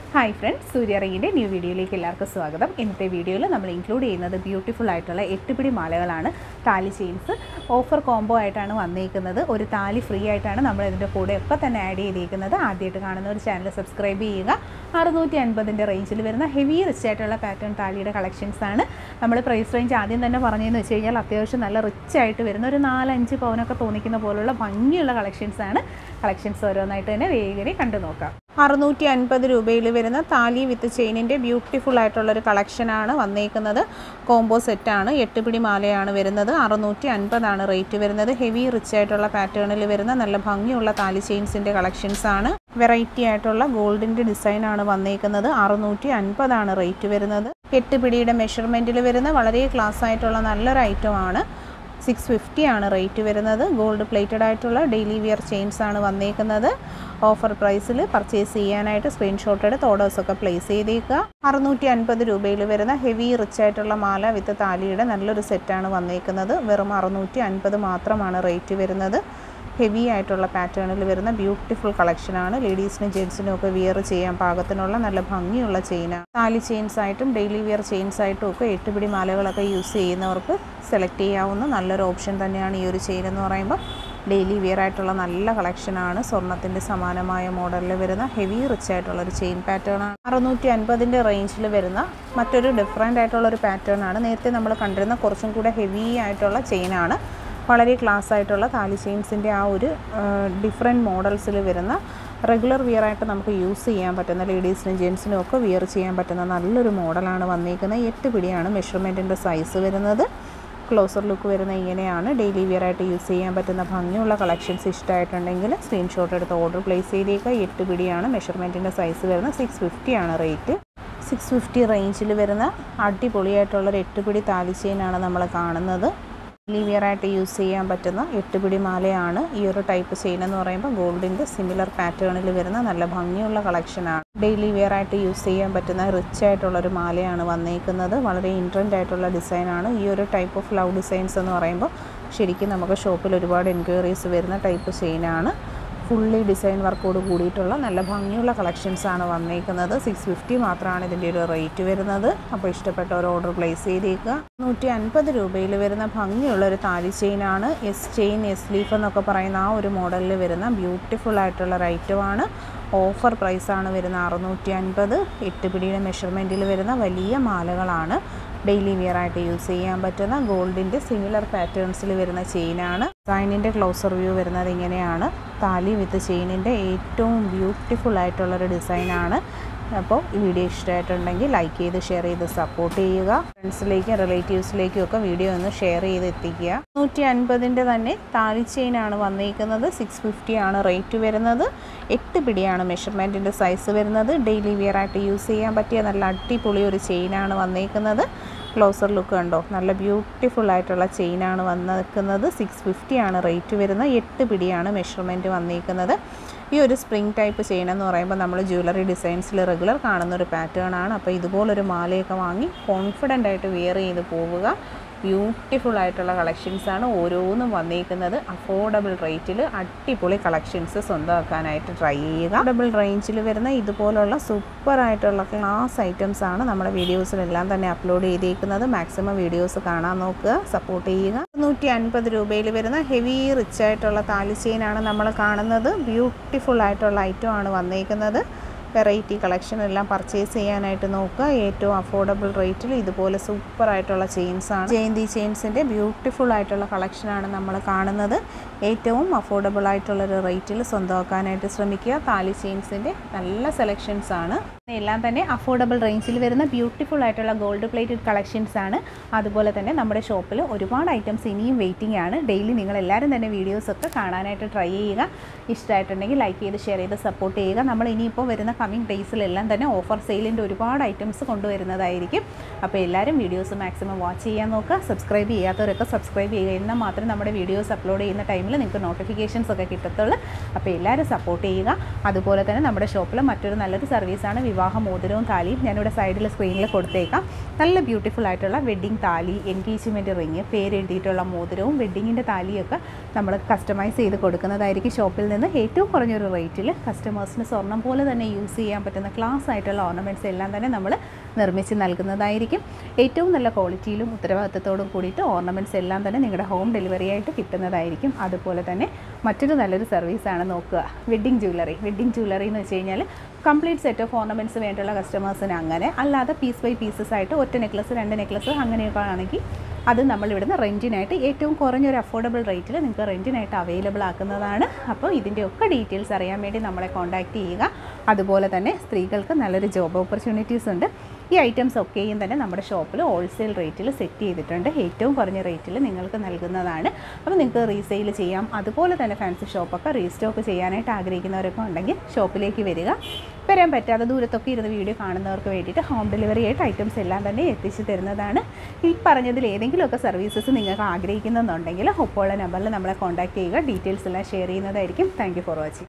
hi friends സൂര്യറിങ്ങിൻ്റെ new വീഡിയോയിലേക്ക് എല്ലാവർക്കും സ്വാഗതം ഇന്നത്തെ വീഡിയോയിൽ നമ്മൾ ഇൻക്ലൂഡ് ചെയ്യുന്നത് ബ്യൂട്ടിഫുൾ ആയിട്ടുള്ള എട്ടുപിടി മാലകളാണ് താലി ചെയിൻസ് ഓഫർ കോംബോ ആയിട്ടാണ് വന്നിരിക്കുന്നത് ഒരു താലി ഫ്രീ ആയിട്ടാണ് നമ്മൾ ഇതിൻ്റെ കൂടെ ഒക്കെ തന്നെ ആഡ് ചെയ്തിരിക്കുന്നത് ആദ്യമായിട്ട് കാണുന്ന ഒരു ചാനൽ സബ്സ്ക്രൈബ് ചെയ്യുക അറുന്നൂറ്റി അൻപതിൻ്റെ റേഞ്ചിൽ വരുന്ന ഹെവി റിച്ച് ആയിട്ടുള്ള പാറ്റേൺ താലിയുടെ കളക്ഷൻസ് ആണ് നമ്മൾ പ്രൈസ് റേഞ്ച് ആദ്യം തന്നെ പറഞ്ഞതെന്ന് വെച്ച് കഴിഞ്ഞാൽ അത്യാവശ്യം നല്ല റിച്ച് ആയിട്ട് വരുന്ന ഒരു നാലഞ്ച് പവനൊക്കെ തോന്നിക്കുന്ന പോലുള്ള ഭംഗിയുള്ള കളക്ഷൻസ് ആണ് കളക്ഷൻസ് ഓരോന്നായിട്ട് തന്നെ വേഗം കണ്ടു നോക്കാം അറുന്നൂറ്റി അൻപത് രൂപയിൽ വരുന്ന താലി വിത്ത് ചെയിനിൻ്റെ ബ്യൂട്ടിഫുൾ ആയിട്ടുള്ളൊരു കളക്ഷനാണ് വന്നേക്കുന്നത് കോംബോ സെറ്റാണ് എട്ട് പിടി മാലയാണ് വരുന്നത് അറുന്നൂറ്റി അൻപതാണ് റേറ്റ് വരുന്നത് ഹെവി റിച്ച് ആയിട്ടുള്ള പാറ്റേണിൽ വരുന്ന നല്ല ഭംഗിയുള്ള താലി ചെയിൻസിൻ്റെ കളക്ഷൻസ് ആണ് വെറൈറ്റി ആയിട്ടുള്ള ഗോൾഡിൻ്റെ ഡിസൈനാണ് വന്നേക്കുന്നത് അറുന്നൂറ്റി അൻപതാണ് റേറ്റ് വരുന്നത് എട്ട് പിടിയുടെ മെഷർമെൻറ്റിൽ വരുന്ന വളരെ ക്ലാസ് ആയിട്ടുള്ള നല്ലൊരു ഐറ്റമാണ് സിക്സ് ഫിഫ്റ്റി ആണ് റേറ്റ് വരുന്നത് ഗോൾഡ് പ്ലേറ്റഡ് ആയിട്ടുള്ള ഡെയിലി വിയർ ചെയിൻസ് ആണ് വന്നേക്കുന്നത് ഓഫർ പ്രൈസിൽ പർച്ചേസ് ചെയ്യാനായിട്ട് സ്ക്രീൻഷോട്ട് എടുത്ത് ഓർഡേഴ്സൊക്കെ പ്ലേസ് ചെയ്തേക്കുക അറുന്നൂറ്റി അൻപത് രൂപയിൽ വരുന്ന ഹെവി റിച്ച് ആയിട്ടുള്ള മാല വിത്ത് താലിയുടെ നല്ലൊരു സെറ്റാണ് വന്നേക്കുന്നത് വെറും അറുന്നൂറ്റി അൻപത് മാത്രമാണ് റേറ്റ് വരുന്നത് ഹെവി ആയിട്ടുള്ള പാറ്റേണിൽ വരുന്ന ബ്യൂട്ടിഫുൾ കളക്ഷനാണ് ലേഡീസിനും ജെൻസിനും ഒക്കെ വിയർ ചെയ്യാൻ പാകത്തിനുള്ള നല്ല ഭംഗിയുള്ള ചെയിനാണ് താലി ചെയിൻസ് ആയിട്ടും ഡെയിലി വിയർ ചെയിൻസ് ആയിട്ടും ഒക്കെ എട്ടുപിടി മാലകളൊക്കെ യൂസ് ചെയ്യുന്നവർക്ക് സെലക്ട് ചെയ്യാവുന്ന നല്ലൊരു ഓപ്ഷൻ തന്നെയാണ് ഈ ഒരു ചെയിൻ എന്ന് പറയുമ്പോൾ ഡെയിലി വിയർ ആയിട്ടുള്ള നല്ല കളക്ഷനാണ് സ്വർണത്തിൻ്റെ സമാനമായ മോഡലിൽ വരുന്ന ഹെവി റിച്ച് ആയിട്ടുള്ള ഒരു ചെയിൻ പാറ്റേൺ ആണ് അറുന്നൂറ്റി അൻപതിൻ്റെ റേഞ്ചിൽ വരുന്ന മറ്റൊരു ഡിഫറെൻ്റ് ആയിട്ടുള്ള ഒരു പാറ്റേൺ ആണ് നേരത്തെ നമ്മൾ കണ്ടിരുന്ന കുറച്ചും കൂടെ ഹെവി ആയിട്ടുള്ള ചെയിനാണ് വളരെ ക്ലാസ് ആയിട്ടുള്ള താലി ചെയിൻസിൻ്റെ ആ ഒരു ഡിഫറെൻറ്റ് മോഡൽസിൽ വരുന്ന റെഗുലർ വിയർ ആയിട്ട് നമുക്ക് യൂസ് ചെയ്യാൻ പറ്റുന്ന ലേഡീസിനും ജെൻസിനും ഒക്കെ വിയർ ചെയ്യാൻ പറ്റുന്ന നല്ലൊരു മോഡലാണ് വന്നിരിക്കുന്നത് എട്ട് പിടിയാണ് മെഷർമെൻറ്റിൻ്റെ സൈസ് വരുന്നത് ക്ലോസർ ലുക്ക് വരുന്ന ഇങ്ങനെയാണ് ഡെയിലി വിയർ ആയിട്ട് യൂസ് ചെയ്യാൻ പറ്റുന്ന ഭംഗിയുള്ള കളക്ഷൻസ് ഇഷ്ടമായിട്ടുണ്ടെങ്കിൽ സ്ക്രീൻഷോട്ട് എടുത്ത് ഓർഡർ പ്ലേസ് ചെയ്തേക്കുക എട്ട് പിടിയാണ് മെഷർമെൻറ്റിൻ്റെ സൈസ് വരുന്നത് സിക്സ് ഫിഫ്റ്റി ആണ് റേറ്റ് സിക്സ് ഫിഫ്റ്റി റേഞ്ചിൽ വരുന്ന അടിപൊളിയായിട്ടുള്ളൊരു എട്ട് പിടി താലി ചെയിനാണ് നമ്മൾ കാണുന്നത് ഡെയിലി വിയർ ആയിട്ട് യൂസ് ചെയ്യാൻ പറ്റുന്ന എട്ടുപിടി മാലയാണ് ഈ ഒരു ടൈപ്പ് ചെയിൻ എന്ന് പറയുമ്പോൾ ഗോൾഡിൻ്റെ സിമിലർ പാറ്റേണിൽ വരുന്ന നല്ല ഭംഗിയുള്ള കളക്ഷനാണ് ഡെയിലി വിയർ ആയിട്ട് യൂസ് ചെയ്യാൻ പറ്റുന്ന റിച്ച് ആയിട്ടുള്ള ഒരു മാലയാണ് വന്നേക്കുന്നത് വളരെ ഇൻട്രൻ്റ് ആയിട്ടുള്ള ഡിസൈനാണ് ഈ ഒരു ടൈപ്പ് ഓഫ് ലവ് ഡിസൈൻസ് എന്ന് പറയുമ്പോൾ ശരിക്കും നമുക്ക് ഷോപ്പിൽ ഒരുപാട് എൻക്വയറീസ് വരുന്ന ടൈപ്പ് ചെയിനാണ് ഫുള്ളി ഡിസൈൻ വർക്കോട് കൂടിയിട്ടുള്ള നല്ല ഭംഗിയുള്ള കളക്ഷൻസ് ആണ് വന്നേക്കുന്നത് സിക്സ് ഫിഫ്റ്റി മാത്രമാണ് ഇതിൻ്റെ ഒരു റേറ്റ് വരുന്നത് അപ്പോൾ ഇഷ്ടപ്പെട്ട ഒരു ഓർഡർ പ്ലേസ് ചെയ്തേക്കുക നൂറ്റി അൻപത് രൂപയിൽ വരുന്ന ഭംഗിയുള്ള ഒരു താലി ചെയിനാണ് എസ് ചെയിൻ എസ് ലീഫ് എന്നൊക്കെ പറയുന്ന ആ ഒരു മോഡലിൽ വരുന്ന ബ്യൂട്ടിഫുൾ ആയിട്ടുള്ള ഒരു ഐറ്റമാണ് ഓഫർ പ്രൈസാണ് വരുന്ന അറുന്നൂറ്റി അൻപത് എട്ട് പിടിയുടെ മെഷർമെൻറ്റിൽ വരുന്ന വലിയ മാലകളാണ് ഡെയിലി വിയർ ആയിട്ട് യൂസ് ചെയ്യാൻ പറ്റുന്ന ഗോൾഡിൻ്റെ സിമിലർ പാറ്റേൺസിൽ വരുന്ന ചെയിനാണ് ഡിസൈനിൻ്റെ ക്ലോസർ വ്യൂ വരുന്നത് ഇങ്ങനെയാണ് താലി വിത്ത് ചെയിനിൻ്റെ ഏറ്റവും ബ്യൂട്ടിഫുൾ ആയിട്ടുള്ളൊരു ഡിസൈനാണ് അപ്പോൾ ഈ വീഡിയോ ഇഷ്ടമായിട്ടുണ്ടെങ്കിൽ ലൈക്ക് ചെയ്ത് ഷെയർ ചെയ്ത് സപ്പോർട്ട് ചെയ്യുക ഫ്രണ്ട്സിലേക്കും റിലേറ്റീവ്സിലേക്കും ഒക്കെ വീഡിയോ ഒന്ന് ഷെയർ ചെയ്ത് എത്തിക്കുക നൂറ്റി അൻപതിൻ്റെ തന്നെ താലി ചെയിനാണ് വന്നിരിക്കുന്നത് സിക്സ് ഫിഫ്റ്റി ആണ് റേറ്റ് വരുന്നത് എട്ട് പിടിയാണ് മെഷർമെൻറ്റിൻ്റെ സൈസ് വരുന്നത് ഡെയിലി വിയർ ആയിട്ട് യൂസ് ചെയ്യാൻ പറ്റിയ നല്ല അടിപൊളി ഒരു ചെയിനാണ് വന്നിരിക്കുന്നത് ക്ലോസർ ലുക്ക് കണ്ടോ നല്ല ബ്യൂട്ടിഫുൾ ആയിട്ടുള്ള ചെയിനാണ് വന്നിരിക്കുന്നത് സിക്സ് ഫിഫ്റ്റി ആണ് റേറ്റ് വരുന്നത് എട്ട് പിടിയാണ് മെഷർമെൻറ്റ് വന്നിരിക്കുന്നത് ഈ ഒരു സ്പ്രിങ് ടൈപ്പ് ചെയിൻ എന്ന് പറയുമ്പോൾ നമ്മൾ ജ്വല്ലറി ഡിസൈൻസിൽ റെഗുലർ കാണുന്ന ഒരു പാറ്റേൺ ആണ് അപ്പോൾ ഇതുപോലൊരു മാലയൊക്കെ വാങ്ങി കോൺഫിഡൻ്റ് ആയിട്ട് വെയർ ചെയ്ത് പോവുക ബ്യൂട്ടിഫുൾ ആയിട്ടുള്ള കളക്ഷൻസ് ആണ് ഓരോന്നും വന്നിരിക്കുന്നത് അഫോർഡബിൾ റേറ്റിൽ അടിപൊളി കളക്ഷൻസ് സ്വന്തമാക്കാനായിട്ട് ട്രൈ ചെയ്യുക അഫോർഡബിൾ റേഞ്ചിൽ വരുന്ന ഇതുപോലുള്ള സൂപ്പർ ആയിട്ടുള്ള ക്ലാസ് ഐറ്റംസ് ആണ് നമ്മുടെ വീഡിയോസിലെല്ലാം തന്നെ അപ്ലോഡ് ചെയ്തേക്കുന്നത് മാക്സിമം വീഡിയോസ് കാണാൻ നോക്കുക സപ്പോർട്ട് ചെയ്യുക നൂറ്റി അൻപത് രൂപയിൽ വരുന്ന ഹെവി റിച്ച് ആയിട്ടുള്ള താലി ചെയിനാണ് നമ്മൾ കാണുന്നത് ബ്യൂട്ടിഫുൾ ആയിട്ടുള്ള ഐറ്റം ആണ് വന്നേക്കുന്നത് വെറൈറ്റി കളക്ഷൻ എല്ലാം പർച്ചേസ് ചെയ്യാനായിട്ട് നോക്കുക ഏറ്റവും അഫോർഡബിൾ റേറ്റിൽ ഇതുപോലെ സൂപ്പർ ആയിട്ടുള്ള ചെയിൻസ് ആണ് ജയന്തി ചെയിൻസിൻ്റെ ബ്യൂട്ടിഫുൾ ആയിട്ടുള്ള കളക്ഷനാണ് നമ്മൾ കാണുന്നത് ഏറ്റവും അഫോർഡബിൾ ആയിട്ടുള്ളൊരു റേറ്റിൽ സ്വന്തമാക്കാനായിട്ട് ശ്രമിക്കുക താലി ചെയിൻസിൻ്റെ നല്ല സെലക്ഷൻസ് ആണ് എല്ലാം തന്നെ അഫോർഡബിൾ റേഞ്ചിൽ വരുന്ന ബ്യൂട്ടിഫുൾ ആയിട്ടുള്ള ഗോൾഡ് പ്ലേറ്റഡ് കളക്ഷൻസ് ആണ് അതുപോലെ തന്നെ നമ്മുടെ ഷോപ്പിൽ ഒരുപാട് ഐറ്റംസ് ഇനിയും വെയിറ്റിംഗ് ആണ് ഡെയിലി നിങ്ങൾ എല്ലാവരും തന്നെ വീഡിയോസ് ഒക്കെ കാണാനായിട്ട് ട്രൈ ചെയ്യുക ഇഷ്ടമായിട്ടുണ്ടെങ്കിൽ ലൈക്ക് ചെയ്ത് ഷെയർ ചെയ്ത് സപ്പോർട്ട് ചെയ്യുക നമ്മൾ ഇനിയിപ്പോൾ വരുന്ന കമ്മിങ് ഡേയ്സിലെല്ലാം തന്നെ ഓഫർ സെയിലിൻ്റെ ഒരുപാട് ഐറ്റംസ് കൊണ്ടുവരുന്നതായിരിക്കും അപ്പോൾ എല്ലാവരും വീഡിയോസ് മാക്സിമം വാച്ച് ചെയ്യാൻ നോക്കുക സബ്സ്ക്രൈബ് ചെയ്യാത്തവരൊക്കെ സബ്സ്ക്രൈബ് ചെയ്യുക എന്നാൽ മാത്രമേ നമ്മുടെ വീഡിയോസ് അപ്ലോഡ് ചെയ്യുന്ന ടൈമിൽ നിങ്ങൾക്ക് നോട്ടിഫിക്കേഷൻസ് ഒക്കെ കിട്ടത്തുള്ളൂ അപ്പോൾ എല്ലാവരും സപ്പോർട്ട് ചെയ്യുക അതുപോലെ തന്നെ നമ്മുടെ ഷോപ്പിൽ മറ്റൊരു നല്ലൊരു സർവീസാണ് വിവാഹ മോതിരവും താലിയും ഞാനിവിടെ സൈഡിൽ സ്ക്രീനിൽ കൊടുത്തേക്കാം നല്ല ബ്യൂട്ടിഫുൾ ആയിട്ടുള്ള വെഡ്ഡിങ് താലി എൻഗേജ്മെൻറ്റ് റിങ് പേരെഴുതിയിട്ടുള്ള മോതിരവും വെഡ്ഡിങ്ങിൻ്റെ താലിയൊക്കെ നമ്മൾ കസ്റ്റമൈസ് ചെയ്ത് കൊടുക്കുന്നതായിരിക്കും ഷോപ്പിൽ നിന്ന് ഏറ്റവും കുറഞ്ഞൊരു റേറ്റിൽ കസ്റ്റമേഴ്സിന് സ്വർണം പോലെ തന്നെ യൂസ് യൂസ് ചെയ്യാൻ പറ്റുന്ന ക്ലാസ് ആയിട്ടുള്ള ഓർണമെൻറ്റ്സ് എല്ലാം തന്നെ നമ്മൾ നിർമ്മിച്ച് നൽകുന്നതായിരിക്കും ഏറ്റവും നല്ല ക്വാളിറ്റിയിലും ഉത്തരവാദിത്തത്തോടും കൂടിയിട്ട് ഓർണമെൻറ്റ്സ് എല്ലാം തന്നെ നിങ്ങളുടെ ഹോം ഡെലിവറി ആയിട്ട് കിട്ടുന്നതായിരിക്കും അതുപോലെ തന്നെ മറ്റൊരു നല്ലൊരു സർവീസാണ് നോക്കുക വെഡ്ഡിങ് ജ്വല്ലറി വെഡ്ഡിങ് ജ്വല്ലറി എന്ന് വെച്ച് കഴിഞ്ഞാൽ കംപ്ലീറ്റ് സെറ്റ് ഓഫ് ഓർണമെൻറ്റ്സ് വേണ്ടിയുള്ള കസ്റ്റമേഴ്സിന് അങ്ങനെ അല്ലാതെ പീസ് ബൈ പീസസ് ആയിട്ട് ഒറ്റ നെക്ലസ് രണ്ട് നെക്ലസ് അങ്ങനെയൊക്കെ ആണെങ്കിൽ അത് നമ്മൾ ഇവിടുന്ന് റെൻറ്റിനായിട്ട് ഏറ്റവും കുറഞ്ഞൊരു അഫോർഡബിൾ റേറ്റിൽ നിങ്ങൾക്ക് റെൻറ്റിനായിട്ട് അവൈലബിൾ ആക്കുന്നതാണ് അപ്പോൾ ഇതിൻ്റെ ഒക്കെ ഡീറ്റെയിൽസ് അറിയാൻ വേണ്ടി നമ്മളെ കോൺടാക്റ്റ് ചെയ്യുക അതുപോലെ തന്നെ സ്ത്രീകൾക്ക് നല്ലൊരു ജോബ് ഓപ്പർച്യൂണിറ്റീസ് ഉണ്ട് ഈ ഐറ്റംസ് ഒക്കെയും തന്നെ നമ്മുടെ ഷോപ്പിൽ ഹോൾസെയിൽ റേറ്റിൽ സെറ്റ് ചെയ്തിട്ടുണ്ട് ഏറ്റവും കുറഞ്ഞ റേറ്റിൽ നിങ്ങൾക്ക് നൽകുന്നതാണ് അപ്പോൾ നിങ്ങൾക്ക് റീസെയിൽ ചെയ്യാം അതുപോലെ തന്നെ ഫാൻസി ഷോപ്പൊക്കെ റീസ്റ്റോക്ക് ചെയ്യാനായിട്ട് ആഗ്രഹിക്കുന്നവരൊക്കെ ഉണ്ടെങ്കിൽ ഷോപ്പിലേക്ക് വരിക വരാൻ പറ്റാതെ ദൂരത്തൊക്കെ ഇരുന്ന് വീഡിയോ കാണുന്നവർക്ക് വേണ്ടിയിട്ട് ഹോം ഡെലിവറി ആയിട്ട് ഐറ്റംസ് എല്ലാം തന്നെ എത്തിച്ചു തരുന്നതാണ് ഈ പറഞ്ഞതിൽ ഏതെങ്കിലുമൊക്കെ സർവീസസ് നിങ്ങൾക്ക് ആഗ്രഹിക്കുന്നുണ്ടെങ്കിൽ ഒപ്പമുള്ള നമ്പറിൽ നമ്മളെ കോൺടാക്റ്റ് ചെയ്യുക ഡീറ്റെയിൽസ് എല്ലാം ഷെയർ ചെയ്യുന്നതായിരിക്കും താങ്ക് ഫോർ വാച്ചിങ്